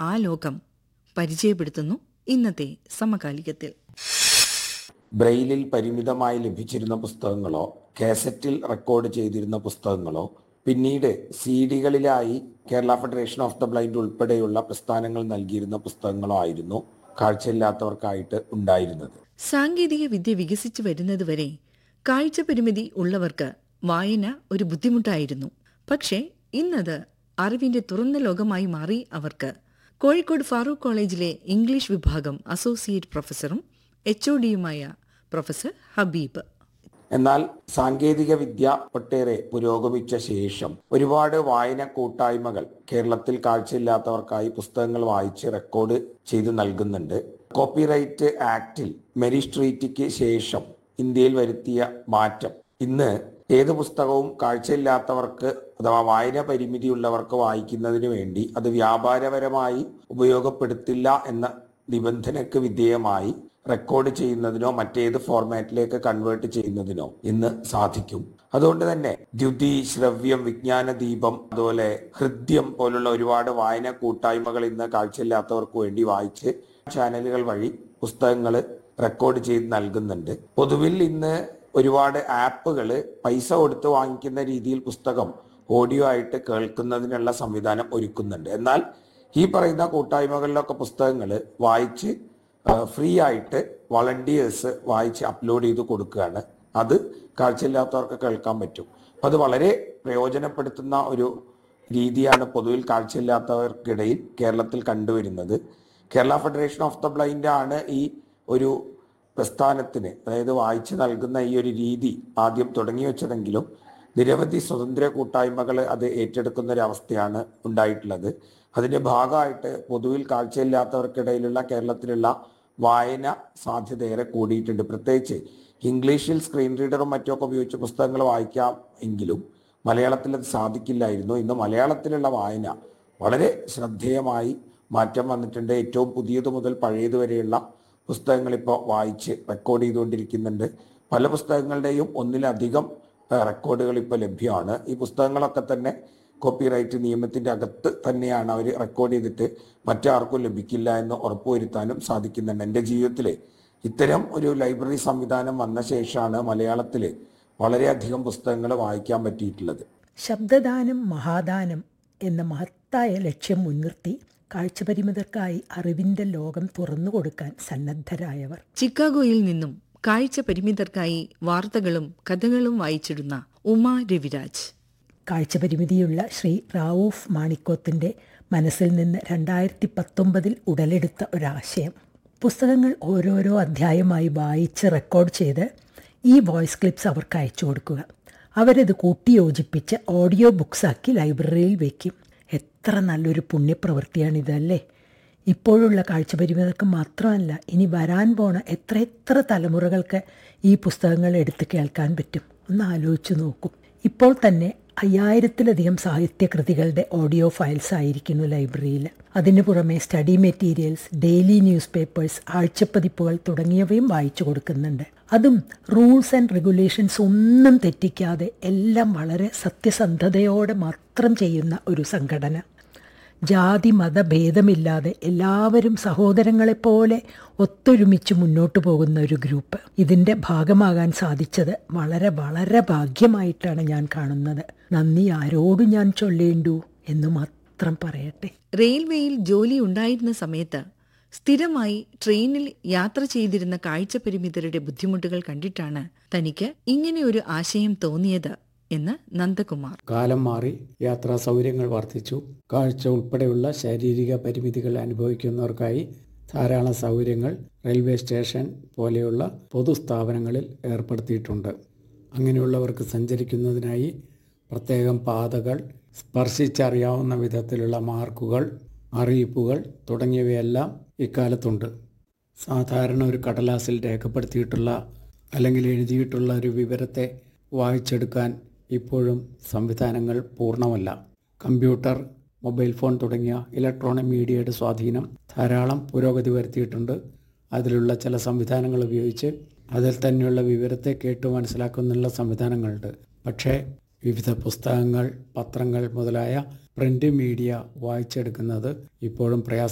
ആ ലോകം പരിചയപ്പെടുത്തുന്നു ഇന്നത്തെ സമകാലികത്തിൽ ബ്രെയിലിൽ പരിമിതമായി ലഭിച്ചിരുന്ന പുസ്തകങ്ങളോ കാസറ്റിൽ റെക്കോർഡ് ചെയ്തിരുന്ന പുസ്തകങ്ങളോ പിന്നീട് സി ഡികളിലായി Kerala federation of the blind ഉൾപ്പെടെയുള്ള പ്രസ്ഥാനങ്ങൾ നൽകിയിരുന്ന പുസ്തകങ്ങളോ ആയിരുന്നു കാഴ്ചയില്ലാത്തവർക്കായിട്ട് ഉണ്ടായിരുന്നത് സാങ്കേതിക വിദ്യ വികസിച്ചു വരുന്നതുവരെ കാഴ്ച പരിമിതി ഉള്ളവർക്ക് വായന ഒരു ബുദ്ധിമുട്ടായിരുന്നു പക്ഷേ ഇന്നത് അറിവിന്റെ തുറന്ന ലോകമായി മാറി അവർക്ക് കോഴിക്കോട് ഫാറൂഖ് കോളേജിലെ ഇംഗ്ലീഷ് വിഭാഗം അസോസിയേറ്റ് പ്രൊഫസറും എച്ച് ഒ ഡിയുമായ പ്രൊഫസർ ഹബീബ് എന്നാൽ സാങ്കേതിക വിദ്യ ഒട്ടേറെ പുരോഗമിച്ച ശേഷം ഒരുപാട് വായന കൂട്ടായ്മകൾ കേരളത്തിൽ കാഴ്ചയില്ലാത്തവർക്കായി പുസ്തകങ്ങൾ വായിച്ച് റെക്കോർഡ് ചെയ്ത് നൽകുന്നുണ്ട് കോപ്പിറൈറ്റ് ആക്ടിൽ മെരിറ്റ് ട്രീറ്റിക്ക് ശേഷം ഇന്ത്യയിൽ വരുത്തിയ മാറ്റം ഇന്ന് ഏത് പുസ്തകവും കാഴ്ചയില്ലാത്തവർക്ക് അഥവാ വായന പരിമിതിയുള്ളവർക്ക് വായിക്കുന്നതിന് വേണ്ടി അത് വ്യാപാരപരമായി ഉപയോഗപ്പെടുത്തില്ല എന്ന നിബന്ധനയ്ക്ക് വിധേയമായി റെക്കോർഡ് ചെയ്യുന്നതിനോ മറ്റേത് ഫോർമാറ്റിലേക്ക് കൺവേർട്ട് ചെയ്യുന്നതിനോ ഇന്ന് സാധിക്കും അതുകൊണ്ട് തന്നെ ദ്യുതി ശ്രവ്യം വിജ്ഞാന ദീപം അതുപോലെ ഹൃദ്യം പോലുള്ള ഒരുപാട് വായന കൂട്ടായ്മകൾ ഇന്ന് കാഴ്ചയില്ലാത്തവർക്ക് വേണ്ടി വായിച്ച് ചാനലുകൾ വഴി പുസ്തകങ്ങൾ റെക്കോർഡ് ചെയ്ത് നൽകുന്നുണ്ട് പൊതുവിൽ ഇന്ന് ഒരുപാട് ആപ്പുകൾ പൈസ കൊടുത്ത് വാങ്ങിക്കുന്ന രീതിയിൽ പുസ്തകം ഓഡിയോ ആയിട്ട് കേൾക്കുന്നതിനുള്ള സംവിധാനം ഒരുക്കുന്നുണ്ട് എന്നാൽ ഈ പറയുന്ന കൂട്ടായ്മകളിലൊക്കെ പുസ്തകങ്ങൾ വായിച്ച് ഫ്രീ ആയിട്ട് വളണ്ടിയേഴ്സ് വായിച്ച് അപ്ലോഡ് ചെയ്ത് കൊടുക്കുകയാണ് അത് കാഴ്ചയില്ലാത്തവർക്ക് കേൾക്കാൻ പറ്റും അപ്പം അത് വളരെ പ്രയോജനപ്പെടുത്തുന്ന ഒരു രീതിയാണ് പൊതുവിൽ കാഴ്ചയില്ലാത്തവർക്കിടയിൽ കേരളത്തിൽ കണ്ടുവരുന്നത് Kerala federation of the blind ആണ് ഈ ഒരു പ്രസ്ഥാനത്തിന് അതായത് വായിച്ചു നൽകുന്ന ഈ ഒരു രീതി ആദ്യം തുടങ്ങി വെച്ചതെങ്കിലും നിരവധി സ്വതന്ത്ര കൂട്ടായ്മകൾ അത് ഏറ്റെടുക്കുന്ന ഒരു അവസ്ഥയാണ് ഉണ്ടായിട്ടുള്ളത് അതിന്റെ ഭാഗമായിട്ട് പൊതുവിൽ കാഴ്ചയില്ലാത്തവർക്കിടയിലുള്ള കേരളത്തിലുള്ള വായന സാധ്യത ഏറെ കൂടിയിട്ടുണ്ട് പ്രത്യേകിച്ച് ഇംഗ്ലീഷിൽ സ്ക്രീൻ റീഡറും മറ്റുമൊക്കെ ഉപയോഗിച്ച് പുസ്തകങ്ങൾ വായിക്കാം എങ്കിലും മലയാളത്തിൽ അത് സാധിക്കില്ലായിരുന്നു ഇന്ന് മലയാളത്തിലുള്ള വായന വളരെ ശ്രദ്ധേയമായി മാറ്റം വന്നിട്ടുണ്ട് ഏറ്റവും പുതിയത് മുതൽ പഴയത് വരെയുള്ള പുസ്തകങ്ങൾ ഇപ്പോൾ വായിച്ച് റെക്കോർഡ് ചെയ്തുകൊണ്ടിരിക്കുന്നുണ്ട് പല പുസ്തകങ്ങളുടെയും ഒന്നിലധികം റെക്കോർഡുകൾ ഇപ്പോൾ ലഭ്യമാണ് ഈ പുസ്തകങ്ങളൊക്കെ തന്നെ കോപ്പിറൈറ്റ് നിയമത്തിന്റെ അകത്ത് തന്നെയാണ് അവർ റെക്കോർഡ് ചെയ്തിട്ട് മറ്റാർക്കും ലഭിക്കില്ല എന്ന് ഉറപ്പുവരുത്താനും സാധിക്കുന്നുണ്ട് എൻ്റെ ജീവിതത്തിൽ ഇത്തരം ഒരു ലൈബ്രറി സംവിധാനം വന്ന ശേഷമാണ് മലയാളത്തിൽ വളരെയധികം പുസ്തകങ്ങൾ വായിക്കാൻ പറ്റിയിട്ടുള്ളത് ശബ്ദദാനം മഹാദാനം എന്ന മഹത്തായ ലക്ഷ്യം മുൻനിർത്തി കാഴ്ചപരിമിതർക്കായി അറിവിന്റെ ലോകം തുറന്നു കൊടുക്കാൻ സന്നദ്ധരായവർ ചിക്കാഗോയിൽ നിന്നും കാഴ്ച പരിമിതർക്കായി വാർത്തകളും കഥകളും വായിച്ചിടുന്ന ഉമാ രവിരാജ് കാഴ്ചപരിമിതിയുള്ള ശ്രീ റാവൂഫ് മാണിക്കോത്തിൻ്റെ മനസ്സിൽ നിന്ന് രണ്ടായിരത്തി പത്തൊമ്പതിൽ ഉടലെടുത്ത ഒരാശയം പുസ്തകങ്ങൾ ഓരോരോ അധ്യായമായി വായിച്ച് റെക്കോർഡ് ചെയ്ത് ഈ വോയിസ് ക്ലിപ്സ് അവർക്ക് അയച്ചു കൊടുക്കുക അവരത് കൂട്ടിയോജിപ്പിച്ച് ഓഡിയോ ബുക്സാക്കി ലൈബ്രറിയിൽ വയ്ക്കും എത്ര നല്ലൊരു പുണ്യപ്രവൃത്തിയാണിതല്ലേ ഇപ്പോഴുള്ള കാഴ്ചപരിമിതർക്ക് മാത്രമല്ല ഇനി വരാൻ പോണ എത്ര എത്ര തലമുറകൾക്ക് ഈ പുസ്തകങ്ങൾ എടുത്ത് കേൾക്കാൻ പറ്റും ഒന്ന് ആലോചിച്ച് നോക്കൂ ഇപ്പോൾ തന്നെ അയ്യായിരത്തിലധികം സാഹിത്യകൃതികളുടെ ഓഡിയോ ഫയൽസ് ആയിരിക്കുന്നു ലൈബ്രറിയിൽ അതിനു പുറമെ study materials daily news papers ആഴ്ചപ്പതിപ്പുകൾ തുടങ്ങിയവയും വായിച്ചു കൊടുക്കുന്നുണ്ട് അതും റൂൾസ് ആൻഡ് റെഗുലേഷൻസ് ഒന്നും തെറ്റിക്കാതെ എല്ലാം വളരെ സത്യസന്ധതയോടെ മാത്രം ചെയ്യുന്ന ഒരു സംഘടന ജാതി മതഭേദമില്ലാതെ എല്ലാവരും സഹോദരങ്ങളെപ്പോലെ ഒത്തൊരുമിച്ച് മുന്നോട്ട് പോകുന്ന ഒരു ഗ്രൂപ്പ് ഇതിൻ്റെ ഭാഗമാകാൻ സാധിച്ചത് വളരെ വളരെ ഭാഗ്യമായിട്ടാണ് ഞാൻ കാണുന്നത് നന്ദി ആരോട് ഞാൻ ചൊല്ലേണ്ടു എന്ന് മാത്രം പറയട്ടെ റെയിൽവേയിൽ ജോലി ഉണ്ടായിരുന്ന സമയത്ത് സ്ഥിരമായി ട്രെയിനിൽ യാത്ര ചെയ്തിരുന്ന കാഴ്ച പരിമിതരുടെ ബുദ്ധിമുട്ടുകൾ കണ്ടിട്ടാണ് തനിക്ക് ഇങ്ങനെ ഒരു ആശയം തോന്നിയത് എന്ന് നന്ദകുമാർ കാലം മാറി യാത്രാ സൗകര്യങ്ങൾ വർദ്ധിച്ചു കാഴ്ച ഉൾപ്പെടെയുള്ള ശാരീരിക പരിമിതികൾ അനുഭവിക്കുന്നവർക്കായി ധാരാളം സൗകര്യങ്ങൾ റെയിൽവേ സ്റ്റേഷൻ പോലെയുള്ള പൊതുസ്ഥാപനങ്ങളിൽ ഏർപ്പെടുത്തിയിട്ടുണ്ട് അങ്ങനെയുള്ളവർക്ക് സഞ്ചരിക്കുന്നതിനായി പ്രത്യേകം പാതകൾ സ്പർശിച്ചറിയാവുന്ന വിധത്തിലുള്ള മാർക്കുകൾ അറിയിപ്പുകൾ തുടങ്ങിയവയെല്ലാം ഇക്കാലത്തുണ്ട് സാധാരണ ഒരു കടലാസിൽ രേഖപ്പെടുത്തിയിട്ടുള്ള അല്ലെങ്കിൽ എഴുതിയിട്ടുള്ള ഒരു വിവരത്തെ വായിച്ചെടുക്കാൻ ഇപ്പോഴും സംവിധാനങ്ങൾ പൂർണ്ണമല്ല കമ്പ്യൂട്ടർ മൊബൈൽ ഫോൺ തുടങ്ങിയ ഇലക്ട്രോണിക് മീഡിയയുടെ സ്വാധീനം ധാരാളം പുരോഗതി വരുത്തിയിട്ടുണ്ട് അതിലുള്ള ചില സംവിധാനങ്ങൾ ഉപയോഗിച്ച് അതിൽ തന്നെയുള്ള വിവരത്തെ കേട്ട് മനസ്സിലാക്കുന്നുള്ള സംവിധാനങ്ങളുണ്ട് പക്ഷേ വിവിധ പുസ്തകങ്ങൾ പത്രങ്ങൾ മുതലായ പ്രിൻ്റ് മീഡിയ വായിച്ചെടുക്കുന്നത് ഇപ്പോഴും പ്രയാസം